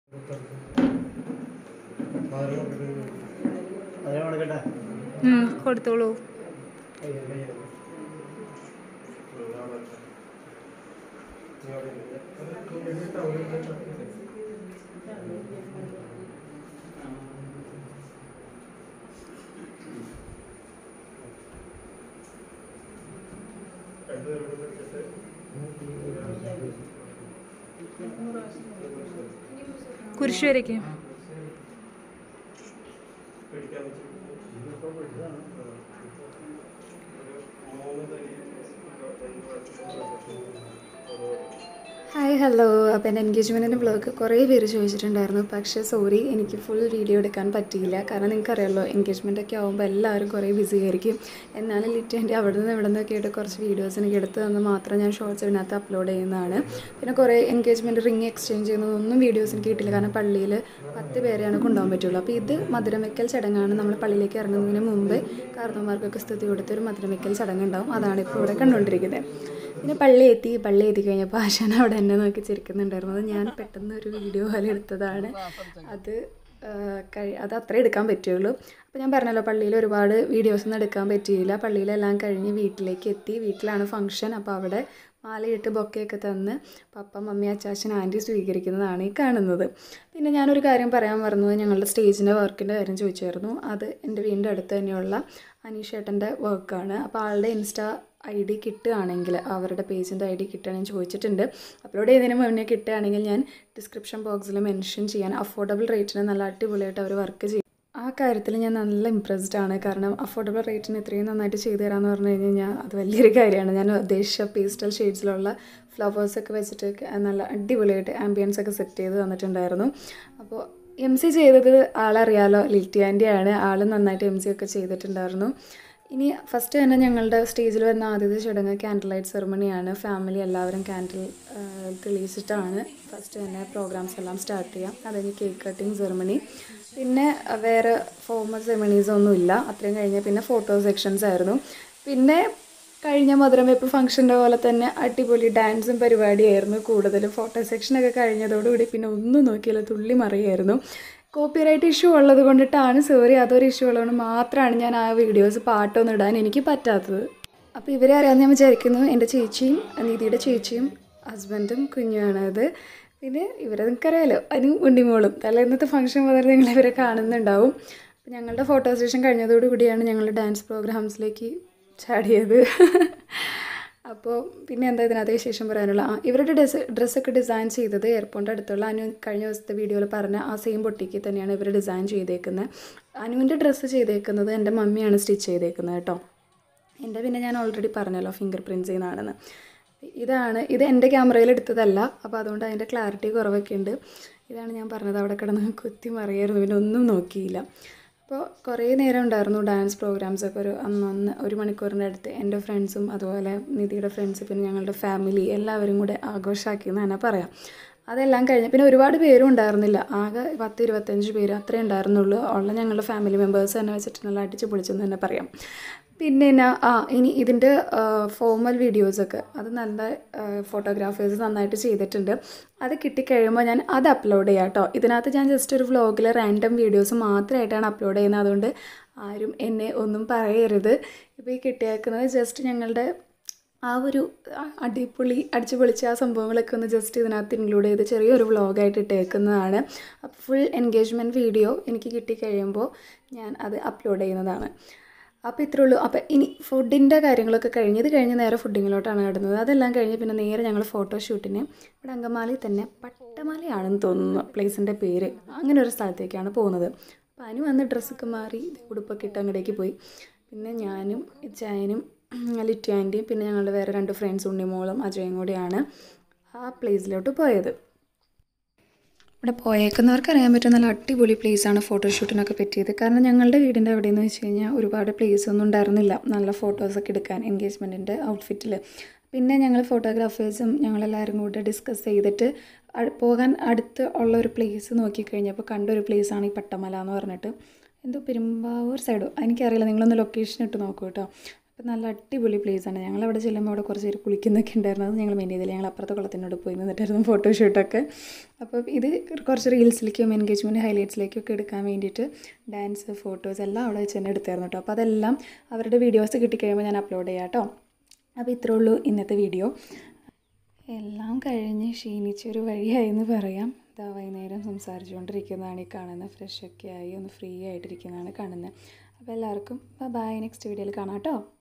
ഉം, കൊടുത്തോളൂ കുരിശ് വരയ്ക്കും ഹായ് ഹലോ അപ്പോൾ എൻ്റെ എൻഗേജ്മെൻറ്റിൻ്റെ വ്ളോഗ് കുറേ പേര് ചോദിച്ചിട്ടുണ്ടായിരുന്നു പക്ഷേ സോറി എനിക്ക് ഫുൾ വീഡിയോ എടുക്കാൻ പറ്റിയില്ല കാരണം നിങ്ങൾക്കറിയാമല്ലോ എൻഗേജ്മെൻ്റ് ഒക്കെ ആകുമ്പോൾ എല്ലാവരും കുറേ ബിസി ആയിരിക്കും എന്നാലും ലിറ്റ് എൻ്റെ അവിടെ നിന്ന് ഇവിടെ നിന്നൊക്കെ ആയിട്ട് കുറച്ച് വീഡിയോസ് എനിക്ക് എടുത്ത് തന്ന് മാത്രം ഞാൻ ഷോർട്സ് ഇതിനകത്ത് അപ്ലോഡ് ചെയ്യുന്നതാണ് പിന്നെ കുറേ എൻഗേജ്മെൻറ്റ് റിങ് എക്സ്ചേഞ്ച് ചെയ്യുന്നതൊന്നും വീഡിയോസ് എനിക്ക് കിട്ടില്ല കാരണം പള്ളിയിൽ പത്ത് പേരെയാണ് കൊണ്ടുപോകാൻ പറ്റുള്ളൂ അപ്പോൾ ഇത് മധുരം വെക്കൽ ചടങ്ങാണ് നമ്മൾ പള്ളിയിലേക്ക് ഇറങ്ങുന്നതിന് മുമ്പ് കാർന്നമാർക്കൊക്കെ സ്തുതി കൊടുത്തൊരു മധുരം വെക്കൽ ചടങ്ങുണ്ടാവും അതാണ് ഇപ്പോൾ ഇവിടെ കണ്ടുകൊണ്ടിരിക്കുന്നത് പിന്നെ പള്ളി എത്തി പള്ളി എത്തി കഴിഞ്ഞപ്പോൾ ആശാൻ അവിടെ എന്നെ നോക്കി ചിരിക്കുന്നുണ്ടായിരുന്നു അത് ഞാൻ പെട്ടെന്ന് ഒരു വീഡിയോ പോലെ എടുത്തതാണ് അത് ആ, കഴി അത് അത്രേ എടുക്കാൻ പറ്റുള്ളൂ അപ്പോൾ ഞാൻ പറഞ്ഞല്ലോ പള്ളിയിൽ ഒരുപാട് വീഡിയോസൊന്നും എടുക്കാൻ പറ്റിയില്ല പള്ളിയിലെല്ലാം കഴിഞ്ഞ് വീട്ടിലേക്ക് എത്തി വീട്ടിലാണ് ഫംഗ്ഷൻ അപ്പോൾ അവിടെ മാലയിട്ട് ബൊക്കെയൊക്കെ തന്ന് പപ്പ മമ്മി അച്ചാച്ചൻ ആൻറ്റി സ്വീകരിക്കുന്നതാണ് ഈ കാണുന്നത് പിന്നെ ഞാനൊരു കാര്യം പറയാൻ മറന്നു ഞങ്ങളുടെ സ്റ്റേജിൻ്റെ വർക്കിൻ്റെ കാര്യം ചോദിച്ചായിരുന്നു അത് എൻ്റെ വീടിൻ്റെ അടുത്ത് തന്നെയുള്ള അനീഷേട്ടൻ്റെ വർക്കാണ് അപ്പോൾ ആളുടെ ഇൻസ്റ്റാ ഐ ഡി കിട്ടുകയാണെങ്കിൽ അവരുടെ പേജിൻ്റെ ഐ ഡി കിട്ടുകയാണെങ്കിൽ ചോദിച്ചിട്ടുണ്ട് അപ്ലോഡ് ചെയ്തതിന് മുന്നേ കിട്ടുകയാണെങ്കിൽ ഞാൻ ഡിസ്ക്രിപ്ഷൻ ബോക്സിൽ മെൻഷൻ ചെയ്യാൻ അഫോർഡബിൾ റേറ്റിന് നല്ല അടിപൊളിയായിട്ട് അവർ വർക്ക് ചെയ്യും ആ കാര്യത്തിൽ ഞാൻ നല്ല ഇമ്പ്രസ്ഡ് ആണ് കാരണം അഫോർഡബിൾ റേറ്റിന് ഇത്രയും നന്നായിട്ട് ചെയ്തു തരാമെന്ന് പറഞ്ഞു കഴിഞ്ഞാൽ അത് വലിയൊരു കാര്യമാണ് ഞാൻ ഉദ്ദേശിച്ച പേസ്റ്റൽ ഷെയ്ഡ്സിലുള്ള ഫ്ലവേഴ്സൊക്കെ വെച്ചിട്ട് നല്ല അടിപൊളിയായിട്ട് ആംബിയൻസ് ഒക്കെ സെറ്റ് ചെയ്ത് തന്നിട്ടുണ്ടായിരുന്നു അപ്പോൾ എം സി ചെയ്തത് ആളറിയാലോ ലിറ്റി ആൻറ്റിയാണ് ആൾ നന്നായിട്ട് എം സി ഒക്കെ ചെയ്തിട്ടുണ്ടായിരുന്നു ഇനി ഫസ്റ്റ് തന്നെ ഞങ്ങളുടെ സ്റ്റേജിൽ വരുന്ന ആദ്യത്തെ ചടങ്ങ് ക്യാൻഡിൽ ലൈറ്റ് സെറമണിയാണ് ഫാമിലി എല്ലാവരും ക്യാൻഡിൽ തെളിയിച്ചിട്ടാണ് ഫസ്റ്റ് തന്നെ പ്രോഗ്രാംസ് എല്ലാം സ്റ്റാർട്ട് ചെയ്യാം അത് കഴിഞ്ഞ് കേക്ക് കട്ടിങ് സെറമണി പിന്നെ വേറെ ഫോമൽ സെറമണീസ് ഒന്നും ഇല്ല അത്രയും കഴിഞ്ഞ് പിന്നെ ഫോട്ടോ സെക്ഷൻസ് ആയിരുന്നു പിന്നെ കഴിഞ്ഞ മധുരം വെപ്പ് ഫംഗ്ഷൻ്റെ പോലെ തന്നെ അടിപൊളി ഡാൻസും പരിപാടിയായിരുന്നു കൂടുതലും ഫോട്ടോ സെക്ഷനൊക്കെ കഴിഞ്ഞതോടുകൂടി പിന്നെ ഒന്നും നോക്കിയില്ല തുള്ളി മറിയായിരുന്നു കോപ്പിറൈറ്റ് ഇഷ്യൂ ഉള്ളത് കൊണ്ടിട്ടാണ് സോറി അതൊരു ഇഷ്യൂ ഉള്ളതുകൊണ്ട് മാത്രമാണ് ഞാൻ ആ വീഡിയോസ് പാട്ടൊന്നും ഇടാൻ എനിക്ക് പറ്റാത്തത് അപ്പോൾ ഇവരെ അറിയാമെന്ന് ഞാൻ വിചാരിക്കുന്നു എൻ്റെ ചേച്ചിയും നീതിയുടെ ചേച്ചിയും ഹസ്ബൻഡും കുഞ്ഞുമാണ് അത് പിന്നെ ഇവരെ നിങ്ങൾക്കറിയാലോ അതിനും ഉണ്ണിമോളും തലേന്നത്തെ ഫംഗ്ഷൻ മുതൽ നിങ്ങൾ ഇവരെ കാണുന്നുണ്ടാവും അപ്പോൾ ഞങ്ങളുടെ ഫോട്ടോ സെഷൻ കഴിഞ്ഞതോടുകൂടിയാണ് ഞങ്ങൾ ഡാൻസ് പ്രോഗ്രാംസിലേക്ക് ചാടിയത് അപ്പോൾ പിന്നെ എന്താ ഇതിനകത്ത് വിശേഷം പറയാനുള്ള ആ ഇവരുടെ ഡ്രസ്സ് ഡ്രസ്സൊക്കെ ഡിസൈൻ ചെയ്തത് എയർപോർട്ടിൻ്റെ അടുത്തുള്ള അനു കഴിഞ്ഞ ദിവസത്തെ വീഡിയോയിൽ പറഞ്ഞ ആ സെയിം പൊട്ടിക്ക് തന്നെയാണ് ഇവർ ഡിസൈൻ ചെയ്തേക്കുന്നത് അനുവിൻ്റെ ഡ്രസ്സ് ചെയ്തേക്കുന്നത് എൻ്റെ മമ്മിയാണ് സ്റ്റിച്ച് ചെയ്തേക്കുന്നത് കേട്ടോ എൻ്റെ പിന്നെ ഞാൻ ഓൾറെഡി പറഞ്ഞല്ലോ ഫിംഗർ പ്രിൻറ്റ്സ് ചെയ്യുന്നതാണെന്ന് ഇതാണ് ഇത് എൻ്റെ ക്യാമറയിൽ എടുത്തതല്ല അപ്പോൾ അതുകൊണ്ട് അതിൻ്റെ ക്ലാരിറ്റി കുറവൊക്കെ ഉണ്ട് ഇതാണ് ഞാൻ പറഞ്ഞത് അവിടെ കിടന്ന് കുത്തി മറിയായിരുന്നു പിന്നെ ഒന്നും നോക്കിയില്ല അപ്പോൾ കുറേ നേരം ഉണ്ടായിരുന്നു ഡാൻസ് പ്രോഗ്രാംസ് ഒക്കെ ഒരു അന്നന്ന് ഒരു മണിക്കൂറിൻ്റെ അടുത്ത് എൻ്റെ ഫ്രണ്ട്സും അതുപോലെ നിധിയുടെ ഫ്രണ്ട്സ് പിന്നെ ഞങ്ങളുടെ ഫാമിലി എല്ലാവരും കൂടെ ആഘോഷമാക്കി എന്ന് തന്നെ പറയാം അതെല്ലാം കഴിഞ്ഞ് പിന്നെ ഒരുപാട് പേരും ഉണ്ടായിരുന്നില്ല ആകെ പത്ത് ഇരുപത്തഞ്ച് പേര് അത്രേ ഉണ്ടായിരുന്നുള്ളൂ ഉള്ള ഞങ്ങളുടെ ഫാമിലി മെമ്പേഴ്സ് തന്നെ വെച്ചിട്ട് നല്ല അടിച്ച് പൊളിച്ചെന്ന് തന്നെ പറയാം പിന്നെ എന്നാ ആ ഇനി ഇതിൻ്റെ ഫോമൽ വീഡിയോസൊക്കെ അത് നല്ല ഫോട്ടോഗ്രാഫേഴ്സ് നന്നായിട്ട് ചെയ്തിട്ടുണ്ട് അത് കിട്ടിക്കഴിയുമ്പോൾ ഞാൻ അത് അപ്ലോഡ് ചെയ്യാം കേട്ടോ ഇതിനകത്ത് ഞാൻ ജസ്റ്റ് ഒരു വ്ളോഗിൽ റാൻഡം വീഡിയോസ് മാത്രമായിട്ടാണ് അപ്ലോഡ് ചെയ്യുന്നത് അതുകൊണ്ട് ആരും എന്നെ ഒന്നും പറയരുത് ഇപ്പോൾ ഈ കിട്ടിയേക്കുന്നത് ജസ്റ്റ് ഞങ്ങളുടെ ആ ഒരു അ- അടിപൊളി അടിച്ചു പൊളിച്ച ആ സംഭവങ്ങളൊക്കെ ഒന്ന് ജസ്റ്റ് ഇതിനകത്ത് ഇൻക്ലൂഡ് ചെയ്ത് ചെറിയൊരു വ്ളോഗായിട്ട് ഇട്ടേക്കുന്നതാണ് അപ്പോൾ ഫുൾ എൻഗേജ്മെൻറ്റ് വീഡിയോ എനിക്ക് കിട്ടിക്കഴിയുമ്പോൾ ഞാൻ അത് അപ്ലോഡ് ചെയ്യുന്നതാണ് അപ്പോൾ ഇത്രേ ഉള്ളൂ അപ്പോൾ ഇനി ഫുഡിൻ്റെ കാര്യങ്ങളൊക്കെ കഴിഞ്ഞ് ഇത് കഴിഞ്ഞ് നേരെ ഫുഡിങ്ങിലോട്ടാണ് കിടന്നത് അതെല്ലാം കഴിഞ്ഞ് പിന്നെ നേരെ ഞങ്ങൾ ഫോട്ടോഷൂട്ടിന് ഇവിടെ അങ്കമാലി തന്നെ പട്ടമാലയാണെന്ന് തോന്നുന്നു പ്ലേസിൻ്റെ പേര് അങ്ങനെ ഒരു സ്ഥലത്തേക്കാണ് പോകുന്നത് അപ്പോൾ അതിന് വന്ന് ഡ്രസ്സൊക്കെ മാറി ഉടുപ്പൊക്കെ ഇട്ട് അങ്ങടേക്ക് പോയി പിന്നെ ഞാനും ഇച്ചായനും ലിറ്റു ആൻറ്റിയും പിന്നെ ഞങ്ങളുടെ വേറെ രണ്ട് ഫ്രണ്ട്സ് ഉണ്ണിമോളും അജയും കൂടിയാണ് ആ പ്ലേസിലോട്ട് പോയത് ഇവിടെ പോയേക്കുന്നവർക്ക് അറിയാൻ പറ്റുന്ന നല്ല അടിപൊളി പ്ലേസാണ് ഫോട്ടോഷൂട്ടിനൊക്കെ പറ്റിയത് കാരണം ഞങ്ങളുടെ വീടിൻ്റെ അവിടെ എന്ന് വെച്ച് കഴിഞ്ഞാൽ ഒരുപാട് പ്ലേസ് ഒന്നും ഉണ്ടായിരുന്നില്ല നല്ല ഫോട്ടോസൊക്കെ എടുക്കാൻ എൻഗേജ്മെൻറ്റിൻ്റെ ഔട്ട്ഫിറ്റിൽ പിന്നെ ഞങ്ങൾ ഫോട്ടോഗ്രാഫേഴ്സും ഞങ്ങളെല്ലാവരും കൂടെ ഡിസ്കസ് ചെയ്തിട്ട് അ- പോകാൻ അടുത്ത് ഉള്ള ഒരു പ്ലേസ് നോക്കിക്കഴിഞ്ഞപ്പോൾ കണ്ടൊരു പ്ലേസാണ് ഈ പട്ടമല എന്ന് പറഞ്ഞിട്ട് എന്തോ പെരുമ്പാവൂർ സൈഡോ എനിക്കറിയില്ല നിങ്ങളൊന്ന് ലൊക്കേഷൻ ഇട്ട് നോക്കൂ കേട്ടോ അപ്പോൾ നല്ല അടിപൊളി പ്ലേസാണ് ഞങ്ങൾ അവിടെ ചെല്ലുമ്പോൾ അവിടെ കുറച്ച് പേര് കുളിക്കുന്നൊക്കെ ഉണ്ടായിരുന്നു അത് ഞങ്ങൾ മെയിൻ ചെയ്തില്ല ഞങ്ങൾ അപ്പുറത്തെ കുളത്തിനോട് പോയി നിന്നിട്ടായിരുന്നു ഫോട്ടോഷൂട്ടൊക്കെ അപ്പോൾ ഇത് കുറച്ച് റീൽസിലേക്കും എൻഗേജ്മെൻറ്റ് ഹൈലൈറ്റ്സിലേക്കും ഒക്കെ എടുക്കാൻ വേണ്ടിയിട്ട് ഡാൻസ് ഫോട്ടോസ് എല്ലാം അവിടെ വെച്ച് തന്നെ എടുത്തായിരുന്നു കേട്ടോ അപ്പോൾ അതെല്ലാം അവരുടെ വീഡിയോസ് കിട്ടിക്കഴിയുമ്പോൾ ഞാൻ അപ്ലോഡ് ചെയ്യാം കേട്ടോ അപ്പോൾ ഇത്രേ ഉള്ളൂ ഇന്നത്തെ വീഡിയോ എല്ലാം കഴിഞ്ഞ് ക്ഷീണിച്ചൊരു വഴിയായെന്ന് പറയാം ഇതാ വൈകുന്നേരം സംസാരിച്ചുകൊണ്ടിരിക്കുന്നതാണ് ഈ കാണുന്നത് ഫ്രഷൊക്കെ ആയി ഒന്ന് ഫ്രീ ആയിട്ടിരിക്കുന്നതാണ് കാണുന്നത് അപ്പോൾ എല്ലാവർക്കും ബൈ നെക്സ്റ്റ് വീഡിയോയിൽ കാണാം കേട്ടോ